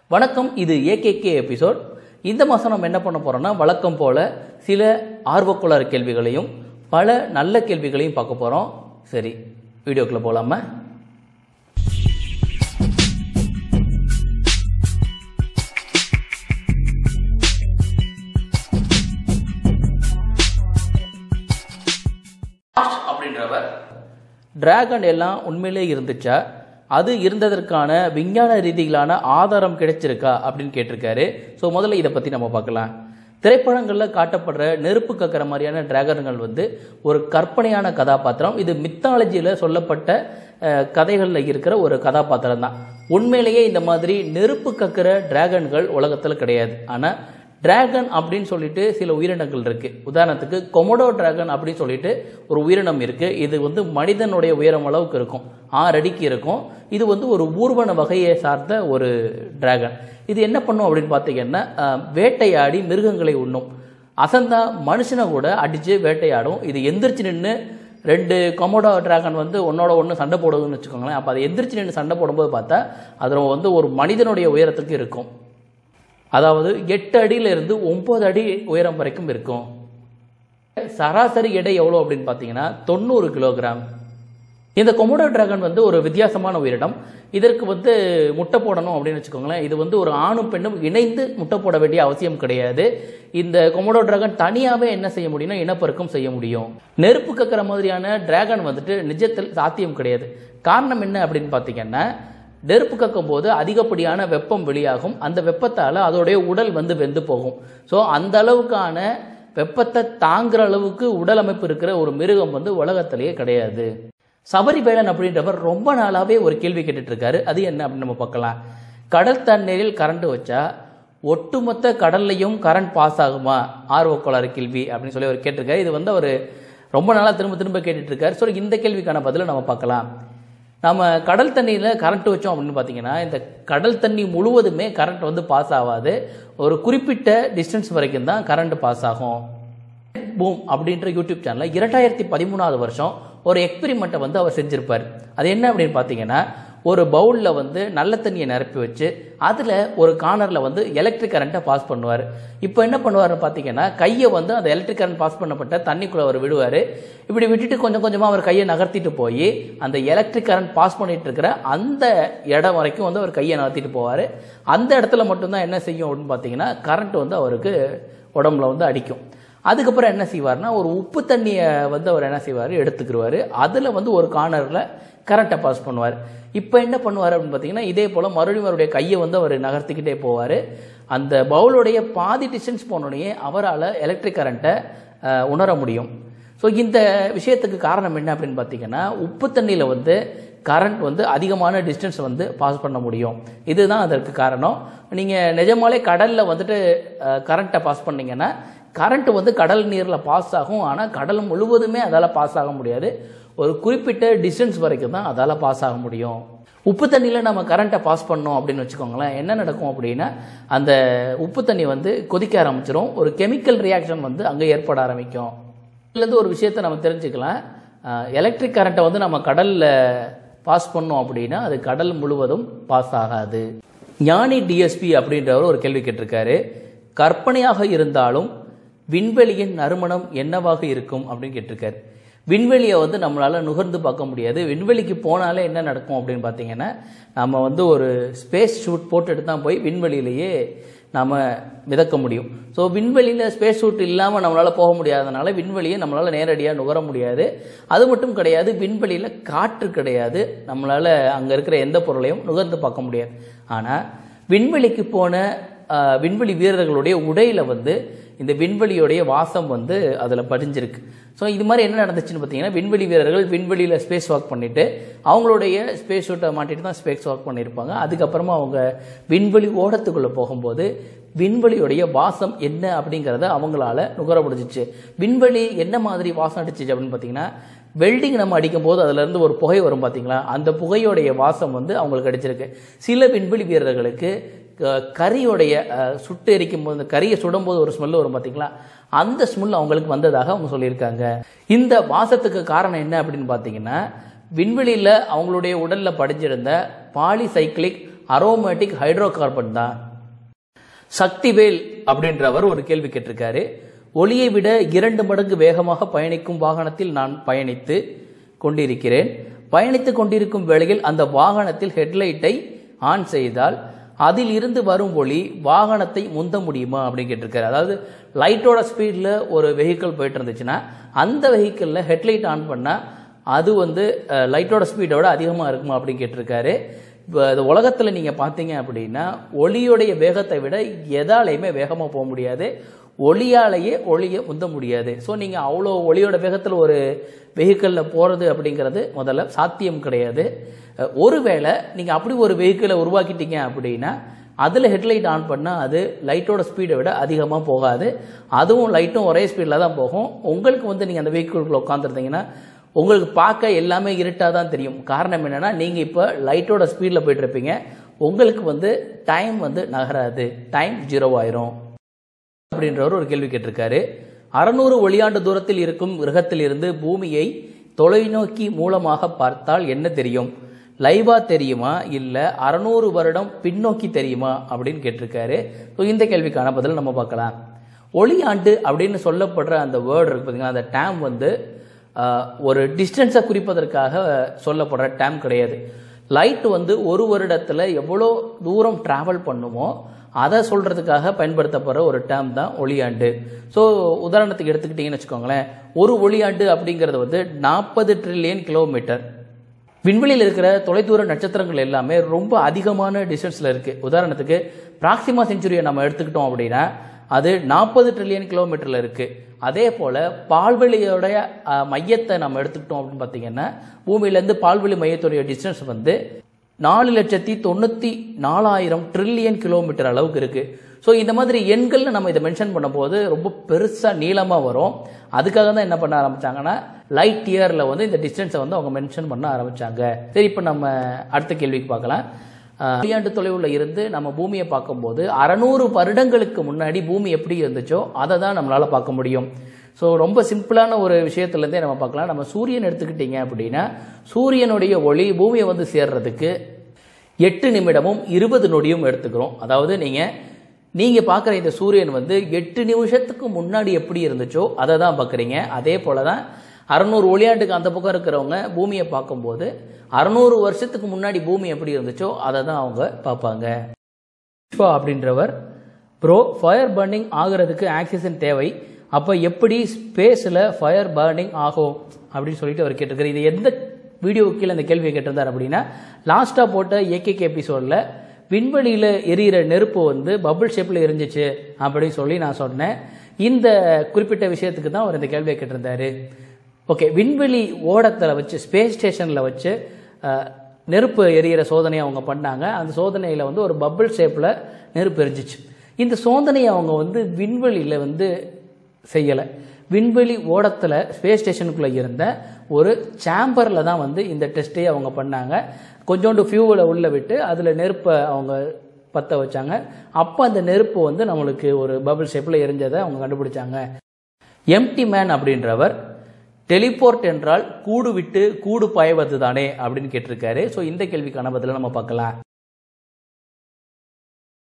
வணக்கம் இது ஏகேகே எபிசோட் இந்த மாதம் நம்ம என்ன பண்ண போறோம்னா வழக்கம் போல சில ஆர்வக்குளர் கேள்விகளையும் பல நல்ல கேள்விகளையும் பார்க்க போகிறோம் சரி வீடியோக்குள்ளே போகலாமா அப்படின்றவர் டிராகன் எல்லாம் உண்மையிலே இருந்துச்சா அது இருந்ததற்கான விஞ்ஞான ரீதியிலான ஆதாரம் கிடைச்சிருக்கா அப்படின்னு கேட்டிருக்காரு ஸோ முதல்ல இதை பற்றி நம்ம பார்க்கலாம் திரைப்படங்களில் காட்டப்படுற நெருப்பு கக்கிற மாதிரியான டிராகன்கள் வந்து ஒரு கற்பனையான கதாபாத்திரம் இது மித்தாலஜியில் சொல்லப்பட்ட அஹ், கதைகளில் இருக்கிற ஒரு கதாபாத்திரம் தான் உண்மையிலேயே இந்த மாதிரி நெருப்பு கக்கிற டிராகன்கள் உலகத்தில் கிடையாது ஆனால் டிராகன் அப்படின்னு சொல்லிட்டு சில உயிரினங்கள் இருக்கு உதாரணத்துக்கு கொமோடோ டிராகன் அப்படின்னு சொல்லிட்டு ஒரு உயிரினம் இருக்கு இது வந்து மனிதனுடைய உயரம் அளவுக்கு இருக்கும் ஆறு அடிக்கு இருக்கும் இது வந்து ஒரு ஊர்வன வகையை சார்ந்த ஒரு டிராகன் இது என்ன பண்ணும் அப்படின்னு பார்த்தீங்கன்னா அஹ், வேட்டையாடி மிருகங்களை உண்ணும் அசந்தா மனுஷனை கூட அடித்து வேட்டையாடும் இது எந்திரிச்சு நின்று ரெண்டு கொமோடோ டிராகன் வந்து ஒன்னோட ஒன்று சண்டை போடுதுன்னு வச்சுக்கோங்களேன் அப்போ அதை எந்திரிச்சு நின்று சண்டை போடும்போது பார்த்தா அதில் வந்து ஒரு மனிதனுடைய உயரத்துக்கு இருக்கும் அதாவது எட்டு அடியில இருந்து ஒன்பது அடி உயரம் வரைக்கும் இருக்கும் சராசரி எடை எவ்வளோ அப்படின்னு பார்த்தீங்கன்னா தொண்ணூறு கிலோகிராம் இந்த கொமோடோ டிராகன் வந்து ஒரு வித்தியாசமான உயிரினம் இதற்கு வந்து முட்டை போடணும் அப்படின்னு வச்சுக்கோங்களேன் இது வந்து ஒரு ஆணும் பெண்ணும் இணைந்து முட்டை போட வேண்டிய அவசியம் கிடையாது இந்த கொமோடோ டிராகன் தனியாகவே என்ன செய்ய முடியும்னா இனப்பெருக்கம் செய்ய முடியும் நெருப்பு கக்கிற மாதிரியான டிராகன் வந்துட்டு நிஜத்தில் சாத்தியம் கிடையாது காரணம் என்ன அப்படின்னு பார்த்தீங்கன்னா நெருப்பு கக்கும் போது அதிகப்படியான வெப்பம் வெளியாகும் அந்த வெப்பத்தால் அதோடைய உடல் வந்து வெந்து போகும் ஸோ அந்த அளவுக்கான வெப்பத்தை தாங்குற அளவுக்கு உடல் அமைப்பு இருக்கிற ஒரு மிருகம் வந்து உலகத்திலேயே கிடையாது சபரிவேலன் அப்படின்றவர் ரொம்ப நாளாவே ஒரு கேள்வி கேட்டுட்டு இருக்காரு அது என்ன அப்படின்னு நம்ம பார்க்கலாம் கடல் தண்ணீரில் கரண்ட் வச்சா ஒட்டுமொத்த கடல்லையும் கரண்ட் பாஸ் ஆகுமா ஆர்வக்கோளாறு கேள்வி அப்படின்னு சொல்லி அவர் கேட்டிருக்காரு இது வந்து அவர் ரொம்ப நாளாக திரும்ப திரும்ப கேட்டுட்டு இருக்காரு ஸோ இந்த கேள்விக்கான பதிலை நம்ம பார்க்கலாம் நம்ம கடல் தண்ணியில் கரண்ட் வச்சோம் அப்படின்னு பார்த்தீங்கன்னா இந்த கடல் தண்ணி முழுவதுமே கரண்ட் வந்து பாஸ் ஆகாது ஒரு குறிப்பிட்ட டிஸ்டன்ஸ் வரைக்கும் தான் கரண்ட் பாஸ் ஆகும் பூம் அப்படின்ற யூடியூப் சேனலில் இரண்டாயிரத்தி பதிமூணாவது வருஷம் ஒரு எக்ஸ்பெரிமெண்ட்டை வந்து அவர் செஞ்சிருப்பார் அது என்ன அப்படின்னு பார்த்தீங்கன்னா ஒரு பவுலில் வந்து நல்ல தண்ணியை நிரப்பி வச்சு அதில் ஒரு கார்னரில் வந்து எலக்ட்ரிக் கரண்ட்டை பாஸ் பண்ணுவார் இப்போ என்ன பண்ணுவார்னு பார்த்தீங்கன்னா கையை வந்து அந்த எலக்ட்ரிக் கரண்ட் பாஸ் பண்ணப்பட்ட தண்ணிக்குள்ளே அவர் விடுவார் இப்படி விட்டுட்டு கொஞ்சம் கொஞ்சமாக அவர் கையை நகர்த்திட்டு போய் அந்த எலக்ட்ரிக் கரண்ட் பாஸ் பண்ணிட்டு இருக்கிற அந்த இடம் வரைக்கும் வந்து அவர் கையை நகர்த்திட்டு போவார் அந்த இடத்துல மட்டும்தான் என்ன செய்யும் அப்படின்னு பார்த்தீங்கன்னா கரண்ட் வந்து அவருக்கு உடம்புல வந்து அடிக்கும் அதுக்கப்புறம் என்ன செய்வார்னா ஒரு உப்பு தண்ணியை வந்து அவர் என்ன செய்வார் எடுத்துக்கிடுவார் அதில் வந்து ஒரு கார்னரில் கரண்ட்டை பாஸ் பண்ணுவார் இப்போ என்ன பண்ணுவார் அப்படின்னு பார்த்தீங்கன்னா இதே போல் மறுபடியும் அவருடைய கையை வந்து அவர் நகர்த்திக்கிட்டே போவார் அந்த பவுலுடைய பாதி டிஸ்டன்ஸ் போனோடனே அவரால் எலக்ட்ரிக் கரண்ட்டை உணர முடியும் ஸோ இந்த விஷயத்துக்கு காரணம் என்ன அப்படின்னு பார்த்தீங்கன்னா உப்பு தண்ணியில் வந்து கரண்ட் வந்து அதிகமான டிஸ்டன்ஸ் வந்து பாஸ் பண்ண முடியும் இதுதான் அதற்கு காரணம் நீங்கள் நிஜமாலே கடலில் வந்துட்டு கரண்ட்டை பாஸ் பண்ணீங்கன்னா கரண்ட் வந்து கடல் நீரில் பாஸ் ஆகும் ஆனால் கடல் முழுவதுமே அதால் பாஸ் ஆக முடியாது ஒரு குறிப்பிட்ட டிஸ்டன்ஸ் வரைக்கும் தான் அதால் பாஸ் ஆக முடியும் உப்பு தண்ணியில் நம்ம கரண்ட்டை பாஸ் பண்ணோம் அப்படின்னு வச்சுக்கோங்களேன் என்ன நடக்கும் அப்படின்னா அந்த உப்பு தண்ணி வந்து கொதிக்க ஆரம்பிச்சிடும் ஒரு கெமிக்கல் ரியாக்ஷன் வந்து அங்கே ஏற்பட ஆரம்பிக்கும் இதுலேருந்து ஒரு விஷயத்தை நம்ம தெரிஞ்சுக்கலாம் எலக்ட்ரிக் கரண்ட்டை வந்து நம்ம கடலில் பாஸ் பண்ணோம் அப்படின்னா அது கடல் முழுவதும் பாஸ் ஆகாது ஞானி டிஎஸ்பி அப்படின்றவர் ஒரு கேள்வி கேட்டிருக்காரு கற்பனையாக இருந்தாலும் விண்வெளியின் நறுமணம் என்னவாக இருக்கும் அப்படின்னு கேட்டிருக்காரு விண்வெளியை வந்து நம்மளால் நுகர்ந்து பார்க்க முடியாது விண்வெளிக்கு போனாலே என்ன நடக்கும் அப்படின்னு பார்த்தீங்கன்னா நம்ம வந்து ஒரு ஸ்பேஸ் ஷூட் போட்டுட்டு தான் போய் விண்வெளியிலேயே நாம் மிதக்க முடியும் ஸோ விண்வெளியில் ஸ்பேஸ் ஷூட் இல்லாமல் நம்மளால் போக முடியாதனால விண்வெளியை நம்மளால் நேரடியாக நுகர முடியாது அது மட்டும் கிடையாது விண்வெளியில் காற்று கிடையாது நம்மளால் அங்கே இருக்கிற எந்த பொருளையும் நுகர்ந்து பார்க்க முடியாது ஆனால் விண்வெளிக்கு போன ஆஹ், விண்வெளி வீரர்களுடைய உடையில் வந்து இந்த விண்வெளியோடைய வாசம் வந்து அதில் படிஞ்சிருக்கு ஸோ இது மாதிரி என்ன நடந்துச்சுன்னு பார்த்தீங்கன்னா விண்வெளி வீரர்கள் விண்வெளியில் ஸ்பேஸ் வாக் பண்ணிட்டு அவங்களுடைய ஸ்பேஸ் ஷூட்டை மாட்டிட்டு தான் ஸ்பேஸ் வாக் பண்ணியிருப்பாங்க அதுக்கப்புறமா அவங்க விண்வெளி ஓடத்துக்குள்ளே போகும்போது விண்வெளியுடைய வாசம் என்ன அப்படிங்கிறத அவங்களால நுகர முடிஞ்சிச்சு விண்வெளி என்ன மாதிரி வாசம் அடிச்சிச்சு அப்படின்னு பார்த்தீங்கன்னா வெல்டிங் நம்ம அடிக்கும் போது அதுலேருந்து ஒரு புகை வரும் பார்த்தீங்களா அந்த புகையோடைய வாசம் வந்து அவங்களுக்கு அடிச்சிருக்கு சில விண்வெளி வீரர்களுக்கு க- கரியோடைய அஹ், சுட்டு எரிக்கும் போது இந்த கரியை சுடும்போது ஒரு ஸ்மெல் வரும் பார்த்தீங்களா அந்த ஸ்மெல் அவங்களுக்கு வந்ததாக அவங்க சொல்லியிருக்காங்க இந்த வாசத்துக்கு காரணம் என்ன அப்படின்னு பார்த்தீங்கன்னா விண்வெளியில் அவங்களுடைய உடலில் படிஞ்சிருந்த பாலிசைக்ளிக் அரோமேட்டிக் ஹைட்ரோ கார்பன் தான் சக்திவேல் அப்படின்றவர் ஒரு கேள்வி கேட்டிருக்காரு ஒளியை விட இரண்டு மடங்கு வேகமாக பயணிக்கும் வாகனத்தில் நான் பயணித்து கொண்டிருக்கிறேன் பயணித்துக் கொண்டிருக்கும் வேளையில் அந்த வாகனத்தில் ஹெட்லைட்டை ஆன் செய்தால் அதில் இருந்து வரும் ஒளி வாகனத்தை முந்த முடியுமா அப்படின்னு கேட்டிருக்காரு அதாவது லைட்டோட ஸ்பீடில் ஒரு வெஹிக்கிள் போயிட்டு இருந்துச்சுன்னா அந்த வெஹிக்கிளில் ஹெட்லைட் ஆன் பண்ணால் அது வந்து அஹ், லைட்டோட ஸ்பீடோட அதிகமாக இருக்குமா அப்படின்னு கேட்டிருக்காரு இப்போ இந்த உலகத்தில் நீங்கள் பார்த்தீங்க அப்படின்னா ஒளியுடைய வேகத்தை விட எதாலையுமே வேகமாக போக முடியாது ஒளியாலேயே ஒளியை முந்த முடியாது ஸோ நீங்கள் அவ்வளோ ஒளியோட வேகத்தில் ஒரு வெஹிக்கிளில் போகிறது அப்படிங்கிறது முதல்ல சாத்தியம் கிடையாது அஹ், ஒருவேளை நீங்கள் அப்படி ஒரு வெஹிக்கிளை உருவாக்கிட்டீங்க அப்படின்னா அதில் ஹெட்லைட் ஆன் பண்ணால் அது லைட்டோட ஸ்பீடை விட அதிகமாக போகாது அதுவும் லைட்டும் ஒரே ஸ்பீடில் தான் போகும் உங்களுக்கு வந்து நீங்கள் அந்த வெஹிக்கிள்குள்ளே உட்காந்துருந்தீங்கன்னா உங்களுக்கு பார்க்க எல்லாமே இருட்டாக தான் தெரியும் காரணம் என்னென்னா நீங்கள் இப்போ லைட்டோட ஸ்பீடில் போயிட்டுருப்பீங்க உங்களுக்கு வந்து டைம் வந்து நகராது டைம் ஜீரோ ஆயிரும் அப்படின்றவர் ஒரு கேள்வி கேட்டிருக்காரு அறநூறு ஒளியாண்டு தூரத்தில் இருக்கும் கிரகத்திலிருந்து பூமியை தொலைநோக்கி மூலமாக பார்த்தால் என்ன தெரியும் லைவா தெரியுமா இல்லை அறநூறு வருடம் பின்னோக்கி தெரியுமா அப்படின்னு கேட்டிருக்காரு ஸோ இந்த கேள்விக்கான பதில் நம்ம பார்க்கலாம் ஒளியாண்டு அப்படின்னு சொல்லப்படுற அந்த வேர்டு இருக்கு பார்த்தீங்களா அந்த டேம் வந்து ஆஹ், ஒரு டிஸ்டன்ஸை குறிப்பதற்காக சொல்லப்படுற டேம் கிடையாது லைட் வந்து ஒரு வருடத்தில் எவ்வளோ தூரம் டிராவல் பண்ணுமோ அதை சொல்கிறதுக்காக பயன்படுத்தப்படுற ஒரு டேம் தான் ஒளியாண்டு ஸோ உதாரணத்துக்கு எடுத்துக்கிட்டிங்கன்னு வச்சுக்கோங்களேன் ஒரு ஒளியாண்டு அப்படிங்கிறது வந்து நாற்பது ட்ரில்லியன் கிலோமீட்டர் விண்வெளியில் இருக்கிற தொலைதூர நட்சத்திரங்கள் எல்லாமே ரொம்ப அதிகமான டிஸ்டன்ஸில் இருக்குது உதாரணத்துக்கு பிராக்சிமா செஞ்சுரியை நம்ம எடுத்துக்கிட்டோம் அப்படின்னா அது நாற்பது ட்ரில்லியன் கிலோமீட்டரில் இருக்குது அதே போல் பால்வெளியோடைய அஹ், மையத்தை நம்ம எடுத்துக்கிட்டோம் அப்படின்னு பார்த்தீங்கன்னா பூமியிலேருந்து பால்வெளி மையத்துடைய டிஸ்டன்ஸ் வந்து நாலு லட்சத்தி தொண்ணூற்றி நாலாயிரம் ட்ரில்லியன் கிலோமீட்டர் அளவுக்கு இருக்குது ஸோ இந்த மாதிரி எண்கள்ல நம்ம இதை மென்ஷன் பண்ணும்போது ரொம்ப பெருசாக நீளமாக வரும் அதுக்காக தான் என்ன பண்ண ஆரம்பிச்சாங்கன்னா லைட் இயரில் வந்து இந்த டிஸ்டன்ஸை வந்து அவங்க மென்ஷன் பண்ண ஆரம்பிச்சாங்க சரி இப்போ நம்ம அடுத்த கேள்விக்கு பார்க்கலாம் ஆஹ், வெளியாண்டு தொலைவில் இருந்து நம்ம பூமியை பார்க்கும்போது அறநூறு வருடங்களுக்கு முன்னாடி பூமி எப்படி இருந்துச்சோ அதை தான் நம்மளால் பார்க்க முடியும் ஸோ ரொம்ப சிம்பிளான ஒரு விஷயத்துலேருந்தே நம்ம பார்க்கலாம் நம்ம சூரியன் எடுத்துக்கிட்டீங்க அப்படின்னா சூரியனுடைய ஒளி பூமியை வந்து சேர்றதுக்கு எட்டு நிமிடமும் இருபது நொடியும் எடுத்துக்கிறோம் அதாவது நீங்கள் நீங்கள் பார்க்குற இந்த சூரியன் வந்து எட்டு நிமிஷத்துக்கு முன்னாடி எப்படி இருந்துச்சோ அதை தான் பார்க்குறீங்க அதே போல தான் அறநூறு ஒளியாண்டுக்கு அந்த பக்கம் இருக்கிறவங்க பூமியை பார்க்கும்போது அறநூறு வருஷத்துக்கு முன்னாடி பூமி எப்படி இருந்துச்சோ அதை தான் அவங்க பார்ப்பாங்க விஸ்வா அப்படின்றவர் ப்ரோ ஃபயர் பர்னிங் ஆகுறதுக்கு ஆக்சிஜன் தேவை அப்போ எப்படி ஸ்பேஸில் ஃபயர் பர்னிங் ஆகும் அப்படின்னு சொல்லிட்டு அவர் கேட்டிருக்காரு இது எந்த வீடியோ கீழே இந்த கேள்வியை கேட்டிருந்தார் அப்படின்னா லாஸ்ட்டாக போட்ட ஏகேகே எபிசோடில் விண்வெளியில் எரியிற நெருப்பு வந்து பபுள் ஷேப்பில் எரிஞ்சிச்சு அப்படின்னு சொல்லி நான் சொன்னேன் இந்த குறிப்பிட்ட விஷயத்துக்கு தான் அவர் இந்த கேள்வியை கேட்டிருந்தாரு ஓகே விண்வெளி ஓடத்தில் வச்சு ஸ்பேஸ் ஸ்டேஷனில் வச்சு அஹ், நெருப்பு எரியிற சோதனையை அவங்க பண்ணாங்க அந்த சோதனையில் வந்து ஒரு பபிள் ஷேப்பில் நெருப்பு எரிஞ்சிச்சு இந்த சோதனையை அவங்க வந்து விண்வெளியில் வந்து செய்யலை விண்வெளி ஓடத்தில் ஸ்பேஸ் ஸ்டேஷனுக்குள்ளே இருந்த ஒரு சேம்பரில் தான் வந்து இந்த டெஸ்ட்டையே அவங்க பண்ணாங்க கொஞ்சோண்டு ஃபியூவலை உள்ளே விட்டு அதில் நெருப்பை அவங்க பற்ற வச்சாங்க அப்போ அந்த நெருப்பு வந்து நம்மளுக்கு ஒரு பபிள் ஷேப்பில் எரிஞ்சதை அவங்க கண்டுபிடிச்சாங்க எம்டி மேன் அப்படின்றவர் டெலிபோர்ட் என்றால் கூடு விட்டு கூடு பாய்வது தானே அப்படின்னு கேட்டிருக்காரு ஸோ இந்த கேள்விக்கான பதிலை நம்ம பார்க்கலாம்